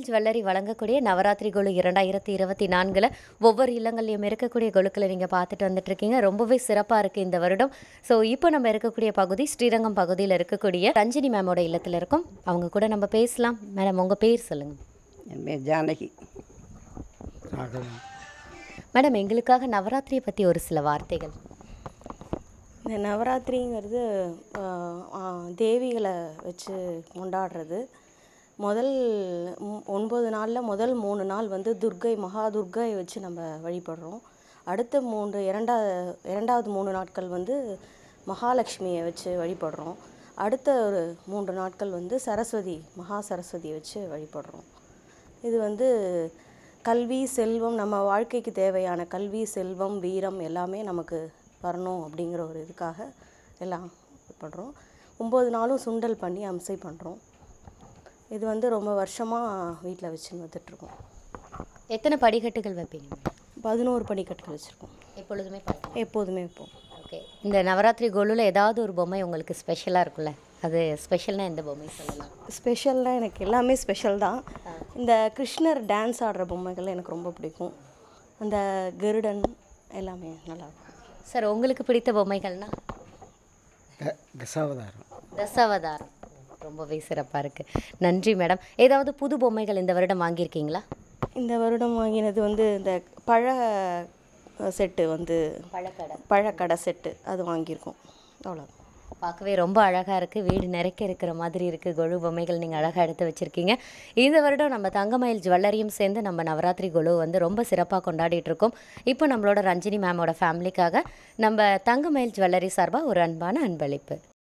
Jewellery வழங்கக்கூடிய நவராத்திரி குழு இரண்டாயிரத்தி இருபத்தி நான்கில் ஒவ்வொரு இல்லங்கள்லையும் இருக்கக்கூடிய குழுக்களை நீங்கள் பார்த்துட்டு வந்துட்டு இருக்கீங்க ரொம்பவே சிறப்பாக இருக்குது இந்த வருடம் ஸோ இப்போ நம்ம இருக்கக்கூடிய பகுதி ஸ்ரீரங்கம் பகுதியில் இருக்கக்கூடிய ரஞ்சினி மேமோட இல்லத்தில் இருக்கோம் அவங்க கூட நம்ம பேசலாம் மேடம் உங்கள் பேர் சொல்லுங்கள் என் பேர் ஜானகி ராகவன் மேடம் எங்களுக்காக நவராத்திரியை பற்றி ஒரு சில வார்த்தைகள் இந்த நவராத்திரிங்கிறது ஆஹ், ஆஹ், தேவிகளை வச்சு கொண்டாடுறது முதல் ம், ஒன்பது நாளில் முதல் மூணு நாள் வந்து துர்க்கை மகா துர்க்கையை வச்சு நம்ம வழிபடுறோம் அடுத்த மூன்று இரண்டா இரண்டாவது மூணு நாட்கள் வந்து மகாலட்சுமியை வச்சு வழிபடுறோம் அடுத்த ஒரு மூன்று நாட்கள் வந்து சரஸ்வதி மகா சரஸ்வதியை வச்சு வழிபடுறோம் இது வந்து கல்வி செல்வம் நம்ம வாழ்க்கைக்கு தேவையான கல்வி செல்வம் வீரம் எல்லாமே நமக்கு வரணும் அப்படிங்கிற ஒரு இதுக்காக எல்லாம் பண்ணுறோம் ஒம்பது நாளும் சுண்டல் பண்ணி அம்சை பண்ணுறோம் இது வந்து ரொம்ப வருஷமாக வீட்டில் வச்சுன்னு வந்துட்டுருக்கோம் எத்தனை படிக்கட்டுகள் வைப்பீங்க மேடம்? பதினோரு படிக்கட்டுகள் வச்சுருக்கோம் எப்பொழுதுமே பார்க்கலாம் எப்போதுமே வைப்போம் ஓகே இந்த நவராத்திரி குழுவில் ஏதாவது ஒரு பொம்மை உங்களுக்கு ஸ்பெஷலாக இருக்குல்ல அது ஸ்பெஷல்னா எந்த பொம்மை சொல்லலாம் ஸ்பெஷல்னால் எனக்கு எல்லாமே ஸ்பெஷல் தான் இந்த கிருஷ்ணர் டான்ஸ் ஆடுற பொம்மைகள் எனக்கு ரொம்ப பிடிக்கும் அந்த கருடன் எல்லாமே நல்லாயிருக்கும் சார் உங்களுக்கு பிடித்த பொம்மைகள்னா த தசாவதாரம் தசாவதாரம் ரொம்பவே சிறப்பாக இருக்குது நன்றி மேடம் ஏதாவது புது பொம்மைகள் இந்த வருடம் வாங்கியிருக்கீங்களா இந்த வருடம் வாங்கினது வந்து இந்த பழ செட்டு வந்து பழக்கடை பழக்கடை செட்டு அது வாங்கியிருக்கோம் அவ்வளோ பார்க்கவே ரொம்ப அழகாக இருக்குது வீடு நிறைக்க இருக்கிற மாதிரி இருக்குது கொழு பொம்மைகள் நீங்கள் அழகாக எடுத்து வச்சுருக்கீங்க இந்த வருடம் நம்ம தங்கமயில் ஜுவல்லரியும் சேர்ந்து நம்ம நவராத்திரி கொழு வந்து ரொம்ப சிறப்பாக கொண்டாடிட்டு இருக்கோம் இப்போ நம்மளோட ரஞ்சினி மேமோட ஃபேமிலிக்காக நம்ம தங்கமயில் ஜுவல்லரி சார்பாக ஒரு அன்பான அன்பளிப்பு